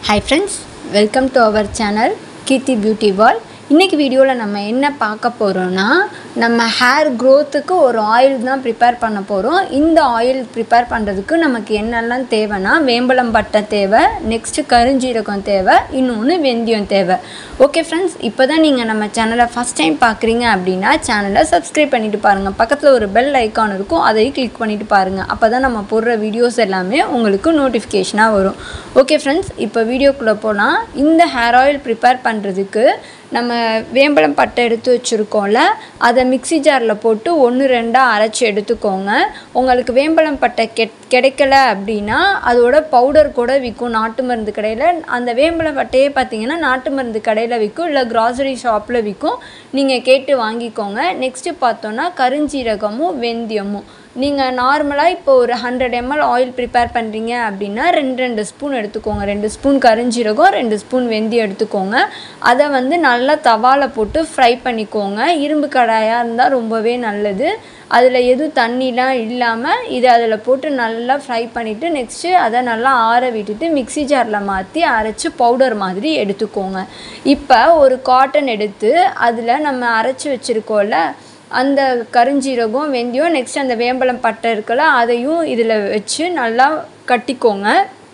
hi friends welcome to our channel Keerthi beauty வால் இன்றைக்கி வீடியோவில் நம்ம என்ன பார்க்க போகிறோன்னா நம்ம ஹேர் க்ரோத்துக்கு ஒரு ஆயில் தான் ப்ரிப்பேர் பண்ண போகிறோம் இந்த ஆயில் ப்ரிப்பேர் பண்ணுறதுக்கு நமக்கு என்னெல்லாம் தேவைன்னா வேம்பலம் பட்டை தேவை நெக்ஸ்ட்டு கருஞ்சீரகம் தேவை இன்னொன்று வெந்தயம் தேவை ஓகே ஃப்ரெண்ட்ஸ் இப்போ தான் நீங்கள் நம்ம சேனலை ஃபஸ்ட் டைம் பார்க்குறீங்க அப்படின்னா சேனலை சப்ஸ்கிரைப் பண்ணிட்டு பாருங்கள் பக்கத்தில் ஒரு பெல் ஐக்கான் இருக்கும் அதையும் கிளிக் பண்ணிட்டு பாருங்கள் அப்போ தான் நம்ம போடுற வீடியோஸ் எல்லாமே உங்களுக்கு நோட்டிஃபிகேஷனாக வரும் ஓகே ஃப்ரெண்ட்ஸ் இப்போ வீடியோக்குள்ளே போனால் இந்த ஹேர் ஆயில் ப்ரிப்பேர் பண்ணுறதுக்கு நம்ம வேம்பலம் பட்டை எடுத்து வச்சுருக்கோம்ல அதை மிக்ஸி ஜாரில் போட்டு ஒன்று ரெண்டாக அரைச்சி எடுத்துக்கோங்க உங்களுக்கு வேம்பலம் பட்டை கெட் கிடைக்கல அப்படின்னா அதோட பவுடர் கூட விற்கும் நாட்டு மருந்து கடையில் அந்த வேம்பலம் பட்டையே பார்த்தீங்கன்னா நாட்டு மருந்து கடையில் விற்கும் இல்லை கிராசரி ஷாப்பில் விற்கும் நீங்கள் கேட்டு வாங்கிக்கோங்க நெக்ஸ்ட்டு பார்த்தோன்னா கருஞ்சீரகமும் வெந்தயமும் நீங்கள் நார்மலாக இப்போ ஒரு ஹண்ட்ரட் எம்எல் ஆயில் ப்ரிப்பேர் பண்ணுறீங்க அப்படின்னா ரெண்டு ரெண்டு ஸ்பூன் எடுத்துக்கோங்க ரெண்டு ஸ்பூன் கருஞ்சீரகம் ரெண்டு ஸ்பூன் வெந்தயம் எடுத்துக்கோங்க அதை வந்து நல்லா தவாவில் போட்டு ஃப்ரை பண்ணிக்கோங்க இரும்பு கடாயாக இருந்தால் ரொம்பவே நல்லது அதில் எதுவும் தண்ணிலாம் இல்லாமல் இதை அதில் போட்டு நல்லா ஃப்ரை பண்ணிவிட்டு நெக்ஸ்ட்டு அதை நல்லா ஆற விட்டுட்டு மிக்ஸி ஜாரில் மாற்றி அரைச்சி பவுடர் மாதிரி எடுத்துக்கோங்க இப்போ ஒரு காட்டன் எடுத்து அதில் நம்ம அரைச்சி வச்சுருக்கோம்ல அந்த கருஞ்சீரகம் வெந்தயம் நெக்ஸ்ட் அந்த வேம்பலம் பட்டை இருக்குல்ல அதையும் இதில் வச்சு நல்லா கட்டிக்கோங்க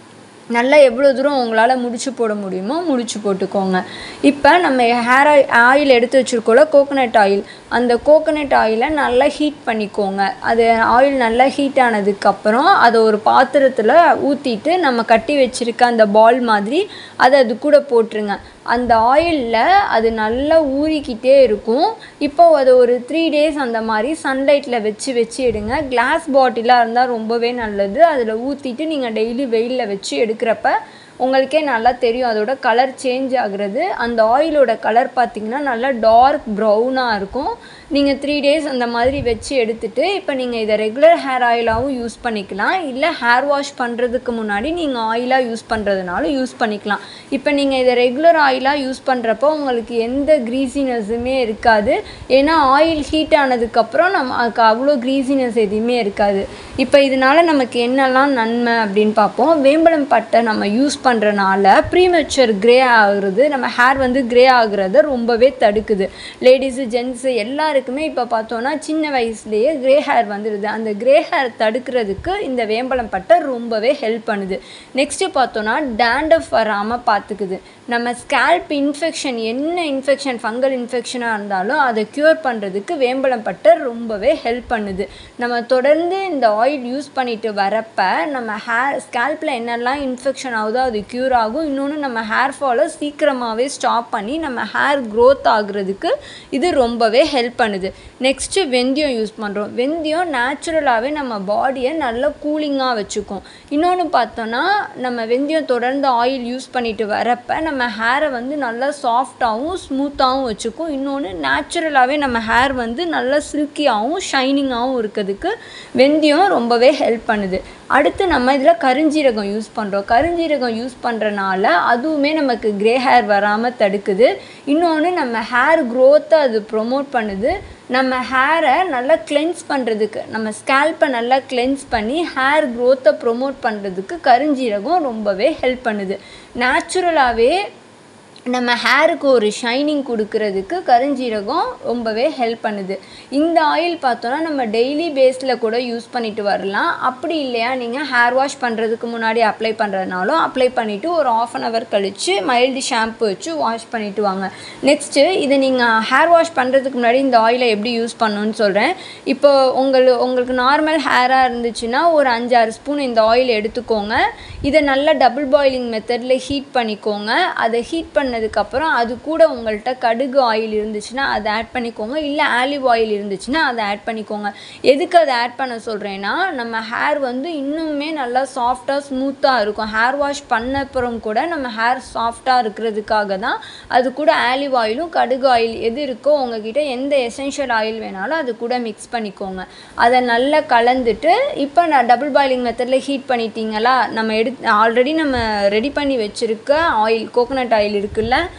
நல்லா எவ்வளோ தூரம் உங்களால் முடிச்சு போட முடியுமோ முடிச்சு போட்டுக்கோங்க இப்போ நம்ம ஹேர் ஆயில் ஆயில் எடுத்து வச்சுருக்கோம்ல கோகோனட் ஆயில் அந்த கோகோனட் ஆயிலை நல்லா ஹீட் பண்ணிக்கோங்க அது ஆயில் நல்லா ஹீட் ஆனதுக்கப்புறம் அதை ஒரு பாத்திரத்தில் ஊற்றிட்டு நம்ம கட்டி வச்சுருக்க அந்த பால் மாதிரி அதை அது கூட போட்டுருங்க அந்த ஆயிலில் அது நல்லா ஊறிக்கிட்டே இருக்கும் இப்போ அதை ஒரு த்ரீ டேஸ் அந்த மாதிரி சன்லைட்டில் வச்சு வச்சு எடுங்க கிளாஸ் பாட்டிலாக இருந்தால் ரொம்பவே நல்லது அதில் ஊற்றிட்டு நீங்கள் டெய்லி வெயிலில் வச்சு எடுக்கிறப்ப உங்களுக்கே நல்லா தெரியும் அதோட கலர் சேஞ்ச் ஆகுறது அந்த ஆயிலோட கலர் பார்த்திங்கன்னா நல்லா டார்க் ப்ரௌனாக இருக்கும் நீங்கள் த்ரீ டேஸ் அந்த மாதிரி வச்சு எடுத்துகிட்டு இப்போ நீங்கள் இதை ரெகுலர் ஹேர் ஆயிலாகவும் யூஸ் பண்ணிக்கலாம் இல்லை ஹேர் வாஷ் பண்ணுறதுக்கு முன்னாடி நீங்கள் ஆயிலாக யூஸ் பண்ணுறதுனாலும் யூஸ் பண்ணிக்கலாம் இப்போ நீங்கள் இதை ரெகுலர் ஆயிலாக யூஸ் பண்ணுறப்போ உங்களுக்கு எந்த க்ரீசினஸுமே இருக்காது ஏன்னா ஆயில் ஹீட் ஆனதுக்கப்புறம் நம்ம அதுக்கு அவ்வளோ க்ரீசினஸ் எதுவுமே இருக்காது இப்போ இதனால் நமக்கு என்னெல்லாம் நன்மை அப்படின்னு பார்ப்போம் வேம்பலம் பட்டை நம்ம யூஸ் பண்ணுறனால ப்ரீமெச்சர் க்ரே ஆகுறது நம்ம ஹேர் வந்து க்ரே ஆகுறத ரொம்பவே தடுக்குது லேடிஸு ஜென்ஸு எல்லாருக்குமே இப்போ பார்த்தோன்னா சின்ன வயசுலேயே க்ரே ஹேர் வந்துடுது அந்த க்ரே ஹேர் தடுக்கிறதுக்கு இந்த வேம்பலம் பட்டை ரொம்பவே ஹெல்ப் பண்ணுது நெக்ஸ்ட்டு பார்த்தோன்னா டேண்டஃப் வராமல் பார்த்துக்குது நம்ம ஸ்கேல்ப் இன்ஃபெக்ஷன் என்ன இன்ஃபெக்ஷன் ஃபங்கல் இன்ஃபெக்ஷனாக இருந்தாலும் அதை க்யூர் பண்ணுறதுக்கு வேம்பலம் பட்டை ரொம்பவே ஹெல்ப் பண்ணுது நம்ம தொடர்ந்து இந்த ஆயில் யூஸ் பண்ணிட்டு வரப்ப நம்ம ஹேர் ஸ்கேல்பில் என்னெல்லாம் இன்ஃபெக்ஷன் ஆகுதோ அது க்யூர் ஆகும் இன்னொன்று நம்ம ஹேர் ஃபாலை சீக்கிரமாகவே ஸ்டாப் பண்ணி நம்ம ஹேர் க்ரோத் ஆகுறதுக்கு இது ரொம்பவே ஹெல்ப் பண்ணுது நெக்ஸ்ட்டு வெந்தயம் யூஸ் பண்ணுறோம் வெந்தயம் நேச்சுரலாகவே நம்ம பாடியை நல்லா கூலிங்காக வச்சுக்கும் இன்னொன்று பார்த்தோன்னா நம்ம வெந்தயம் தொடர்ந்து ஆயில் யூஸ் பண்ணிட்டு வரப்ப நம்ம ஹேரை வந்து நல்லா சாஃப்டாகவும் ஸ்மூத்தாகவும் வச்சுக்கும் இன்னொன்று நேச்சுரலாகவே நம்ம ஹேர் வந்து நல்லா சில்கியாகவும் ஷைனிங்காகவும் இருக்கிறதுக்கு வெந்தயம் ரொம்பவே ஹெல்ப் பண்ணுது அடுத்து நம்ம இதில் கருஞ்சீரகம் யூஸ் பண்ணுறோம் கருஞ்சீரகம் யூஸ் பண்ணுறனால அதுவுமே நமக்கு க்ரே ஹேர் வராமல் தடுக்குது இன்னொன்று நம்ம ஹேர் க்ரோத்தை அது ப்ரொமோட் பண்ணுது நம்ம ஹேரை நல்லா கிளென்ஸ் பண்ணுறதுக்கு நம்ம ஸ்கேல்ப்பை நல்லா கிளென்ஸ் பண்ணி ஹேர் க்ரோத்தை ப்ரொமோட் பண்ணுறதுக்கு கருஞ்சீரகம் ரொம்பவே ஹெல்ப் பண்ணுது நேச்சுரலாகவே நம்ம ஹேருக்கு ஒரு ஷைனிங் கொடுக்கறதுக்கு கருஞ்சீரகம் ரொம்பவே ஹெல்ப் பண்ணுது இந்த ஆயில் பார்த்தோன்னா நம்ம டெய்லி பேஸில் கூட யூஸ் பண்ணிட்டு வரலாம் அப்படி இல்லையா நீங்கள் ஹேர் வாஷ் பண்ணுறதுக்கு முன்னாடி அப்ளை பண்ணுறதுனாலும் அப்ளை பண்ணிவிட்டு ஒரு ஆஃப் அன் ஹவர் கழித்து மைல்டு ஷாம்பு வச்சு வாஷ் பண்ணிவிட்டு வாங்க நெக்ஸ்ட்டு இதை நீங்கள் ஹேர் வாஷ் பண்ணுறதுக்கு முன்னாடி இந்த ஆயிலை எப்படி யூஸ் பண்ணணும்னு சொல்கிறேன் இப்போ உங்களுக்கு உங்களுக்கு நார்மல் ஹேராக இருந்துச்சுன்னா ஒரு அஞ்சாறு ஸ்பூன் இந்த ஆயில் எடுத்துக்கோங்க இதை நல்லா டபுள் பாயிலிங் மெத்தடில் ஹீட் பண்ணிக்கோங்க அதை ஹீட் பண்ண பண்ணதுக்கப்புறம் அது கூட உங்கள்கிட்ட கடுகு ஆயில் இருந்துச்சுன்னா அதை ஆட் பண்ணிக்கோங்க இல்லை ஆலிவ் ஆயில் இருந்துச்சுன்னா அதை ஆட் பண்ணிக்கோங்க எதுக்கு அதை ஆட் பண்ண சொல்கிறேன்னா நம்ம ஹேர் வந்து இன்னுமே நல்லா சாஃப்டாக ஸ்மூத்தாக இருக்கும் ஹேர் வாஷ் பண்ண அப்புறம் கூட நம்ம ஹேர் சாஃப்டாக இருக்கிறதுக்காக தான் அது கூட ஆலிவ் ஆயிலும் கடுகு ஆயில் எது இருக்கோ உங்ககிட்ட எந்த எசென்ஷியல் ஆயில் வேணாலும் அது கூட மிக்ஸ் பண்ணிக்கோங்க அதை நல்லா கலந்துட்டு இப்போ நான் டபுள் பாயிலிங் மெத்தடில் ஹீட் பண்ணிட்டீங்களா நம்ம எடு ஆல்ரெடி நம்ம ரெடி பண்ணி வச்சுருக்க ஆயில் கோகோனட் ஆயில் இருக்குல்ல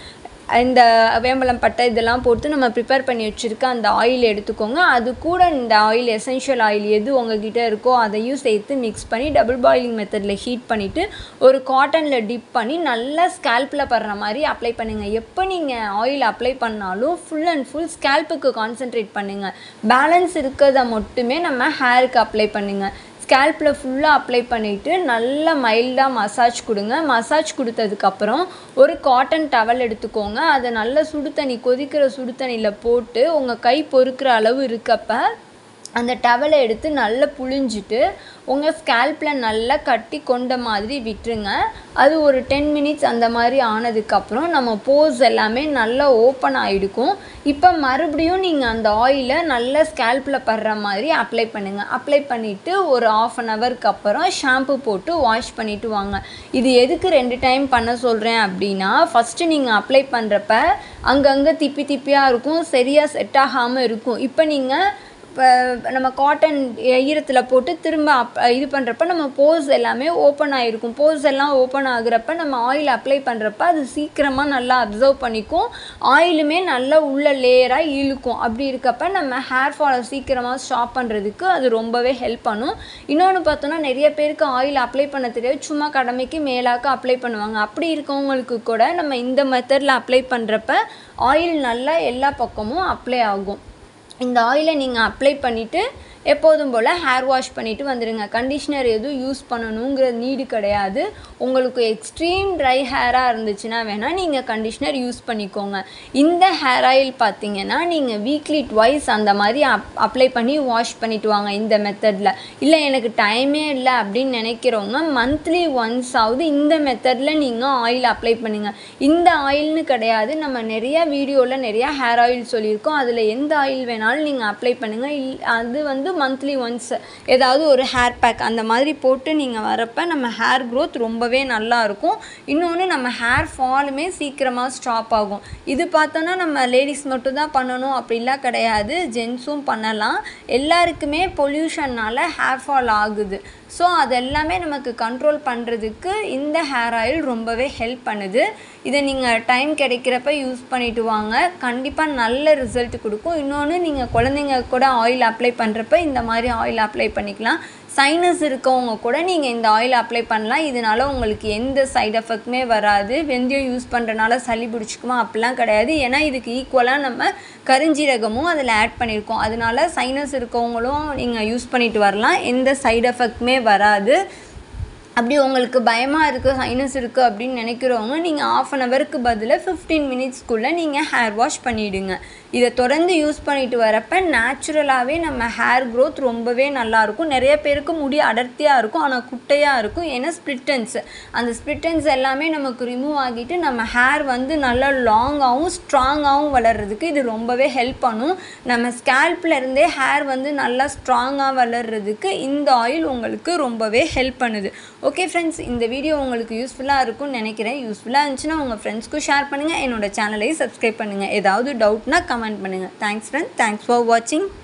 இந்த வேம்பலம் பட்டை இதெல்லாம் போட்டு நம்ம ப்ரிப்பேர் பண்ணி வச்சுருக்க அந்த ஆயில் எடுத்துக்கோங்க அது கூட இந்த ஆயில் எசென்ஷியல் ஆயில் எது உங்ககிட்ட இருக்கோ அதையும் சேர்த்து மிக்ஸ் பண்ணி டபுள் பாயிலிங் மெத்தடில் ஹீட் பண்ணிவிட்டு ஒரு காட்டனில் டிப் பண்ணி நல்லா ஸ்கேல்பில் படுற மாதிரி அப்ளை பண்ணுங்கள் எப்போ நீங்கள் ஆயில் அப்ளை பண்ணாலும் ஃபுல் அண்ட் ஃபுல் ஸ்கேல்ப்புக்கு கான்சென்ட்ரேட் பண்ணுங்கள் பேலன்ஸ் இருக்கிறத மட்டுமே நம்ம ஹேருக்கு அப்ளை பண்ணுங்கள் ஸ்கேல்பில் ஃபுல்லாக அப்ளை பண்ணிவிட்டு நல்லா மைல்டாக மசாஜ் கொடுங்க மசாஜ் கொடுத்ததுக்கப்புறம் ஒரு காட்டன் டவல் எடுத்துக்கோங்க அதை நல்லா சுடு தண்ணி கொதிக்கிற சுடு தண்ணியில் போட்டு உங்கள் கை பொறுக்கிற அளவு இருக்கப்ப அந்த டவலை எடுத்து நல்லா புழிஞ்சிட்டு உங்கள் ஸ்கேல்பில் நல்லா கட்டி கொண்ட மாதிரி விட்டுருங்க அது ஒரு டென் மினிட்ஸ் அந்த மாதிரி ஆனதுக்கப்புறம் நம்ம போஸ் எல்லாமே நல்லா ஓப்பன் ஆகிடுக்கும் இப்போ மறுபடியும் நீங்கள் அந்த ஆயிலை நல்லா ஸ்கேல்பில் படுற மாதிரி அப்ளை பண்ணுங்கள் அப்ளை பண்ணிவிட்டு ஒரு ஆஃப் அன் ஹவருக்கு அப்புறம் ஷாம்பு போட்டு வாஷ் பண்ணிவிட்டு வாங்க இது எதுக்கு ரெண்டு டைம் பண்ண சொல்கிறேன் அப்படின்னா ஃபஸ்ட்டு நீங்கள் அப்ளை பண்ணுறப்ப அங்கங்கே திப்பி திப்பியாக இருக்கும் சரியாக செட் ஆகாமல் இருக்கும் இப்போ நீங்கள் இப்போ நம்ம காட்டன் ஈரத்தில் போட்டு திரும்ப அப் இது பண்ணுறப்ப நம்ம போஸ் எல்லாமே ஓப்பன் ஆகிருக்கும் போஸ் எல்லாம் ஓப்பன் ஆகுறப்ப நம்ம ஆயில் அப்ளை பண்ணுறப்ப அது சீக்கிரமாக நல்லா அப்சர்வ் பண்ணிக்கும் ஆயிலுமே நல்லா உள்ள லேயராக இழுக்கும் அப்படி இருக்கப்ப நம்ம ஹேர் ஃபாலை சீக்கிரமாக ஸ்டாப் பண்ணுறதுக்கு அது ரொம்பவே ஹெல்ப் பண்ணும் இன்னொன்று பார்த்தோன்னா நிறைய பேருக்கு ஆயில் அப்ளை பண்ண தெரியாது சும்மா கடமைக்கு மேலாக்க அப்ளை பண்ணுவாங்க அப்படி இருக்கவங்களுக்கு கூட நம்ம இந்த மெத்தடில் அப்ளை பண்ணுறப்ப ஆயில் நல்லா எல்லா பக்கமும் அப்ளை ஆகும் இந்த ஆயிலை நீங்கள் அப்ளை பண்ணிவிட்டு எப்போதும் போல் ஹேர் வாஷ் பண்ணிவிட்டு வந்துடுங்க கண்டிஷ்னர் எதுவும் யூஸ் பண்ணணுங்கிற நீடு கிடையாது உங்களுக்கு எக்ஸ்ட்ரீம் ட்ரை ஹேராக இருந்துச்சுன்னா வேணால் நீங்கள் கண்டிஷ்னர் யூஸ் பண்ணிக்கோங்க இந்த ஹேர் ஆயில் பார்த்தீங்கன்னா நீங்கள் வீக்லி ட்வைஸ் அந்த மாதிரி அப் அப்ளை பண்ணி வாஷ் பண்ணிட்டு வாங்க இந்த மெத்தடில் இல்லை எனக்கு டைமே இல்லை அப்படின்னு நினைக்கிறவங்க மந்த்லி ஒன்ஸ் ஆகுது இந்த மெத்தடில் நீங்கள் ஆயில் அப்ளை பண்ணுங்கள் இந்த ஆயில்னு கிடையாது நம்ம நிறையா வீடியோவில் நிறையா ஹேர் ஆயில் சொல்லியிருக்கோம் அதில் எந்த ஆயில் வேணாலும் நீங்கள் அப்ளை பண்ணுங்கள் இல் அது வந்து மந்த்லி ஒன்ஸ் ஏதாவது ஒரு ஹேர் பேக் அந்த மாதிரி போட்டு நீங்கள் வரப்போ நம்ம ஹேர் க்ரோத் ரொம்பவே நல்லா இருக்கும் இன்னொன்று நம்ம ஹேர் ஃபாலுமே சீக்கிரமாக ஸ்டாப் ஆகும் இது பார்த்தோன்னா நம்ம லேடிஸ் மட்டும் தான் பண்ணணும் அப்படிலாம் கிடையாது ஜென்ஸும் பண்ணலாம் எல்லாருக்குமே பொல்யூஷன்னால் ஹேர் ஃபால் ஆகுது ஸோ அது எல்லாமே நமக்கு கண்ட்ரோல் பண்ணுறதுக்கு இந்த ஹேர் ஆயில் ரொம்பவே ஹெல்ப் பண்ணுது இதை நீங்கள் டைம் கிடைக்கிறப்ப யூஸ் பண்ணிட்டு வாங்க கண்டிப்பாக நல்ல ரிசல்ட் கொடுக்கும் இன்னொன்று நீங்கள் குழந்தைங்க கூட ஆயில் அப்ளை பண்ணுறப்ப இந்த மாதிரி ஆயில் அப்ளை பண்ணிக்கலாம் சைனஸ் இருக்கவங்க கூட நீங்கள் இந்த ஆயில் அப்ளை பண்ணலாம் இதனால உங்களுக்கு எந்த சைடு எஃபெக்ட்டுமே வராது வெந்தயம் யூஸ் பண்ணுறனால சளி பிடிச்சிக்குமா அப்படிலாம் கிடையாது ஏன்னா இதுக்கு ஈக்குவலாக நம்ம கருஞ்சீரகமும் அதில் ஆட் பண்ணியிருக்கோம் அதனால சைனஸ் இருக்கவங்களும் நீங்கள் யூஸ் பண்ணிட்டு வரலாம் எந்த சைடு எஃபெக்ட்டுமே வராது அப்படி உங்களுக்கு பயமாக இருக்குது சைனஸ் இருக்குது அப்படின்னு நினைக்கிறவங்க நீங்கள் ஆஃப் அன் ஹவருக்கு பதிலாக ஃபிஃப்டீன் மினிட்ஸ்க்குள்ளே நீங்கள் ஹேர் வாஷ் பண்ணிவிடுங்க இதை தொடர்ந்து யூஸ் பண்ணிட்டு வரப்ப நேச்சுரலாகவே நம்ம ஹேர் க்ரோத் ரொம்பவே நல்லாயிருக்கும் நிறைய பேருக்கு முடி அடர்த்தியாக இருக்கும் ஆனால் குட்டையாக இருக்கும் ஏன்னா ஸ்ப்ளிட்டன்ஸ் அந்த ஸ்ப்ளிட்டன்ஸ் எல்லாமே நமக்கு ரிமூவ் ஆகிட்டு நம்ம ஹேர் வந்து நல்லா லாங்காகவும் ஸ்ட்ராங்காகவும் வளர்கிறதுக்கு இது ரொம்பவே ஹெல்ப் பண்ணும் நம்ம ஸ்கேல்ப்ல இருந்தே ஹேர் வந்து நல்லா ஸ்ட்ராங்காக வளர்கிறதுக்கு இந்த ஆயில் உங்களுக்கு ரொம்பவே ஹெல்ப் பண்ணுது ஓகே ஃப்ரெண்ட்ஸ் இந்த வீடியோ உங்களுக்கு யூஸ்ஃபுல்லாக இருக்கும்னு நினைக்கிறேன் யூஸ்ஃபுல்லாக இருந்துச்சுன்னா உங்கள் ஃப்ரெண்ட்ஸ்க்கும் ஷேர் பண்ணுங்கள் என்னோட சேனலையும் சப்ஸ்கிரைப் பண்ணுங்கள் ஏதாவது டவுட்னா கமெண்ட் பண்ணுங்கள் தேங்க்ஸ் ஃப்ரெண்ட் தேங்க்ஸ் ஃபார் வாட்சிங்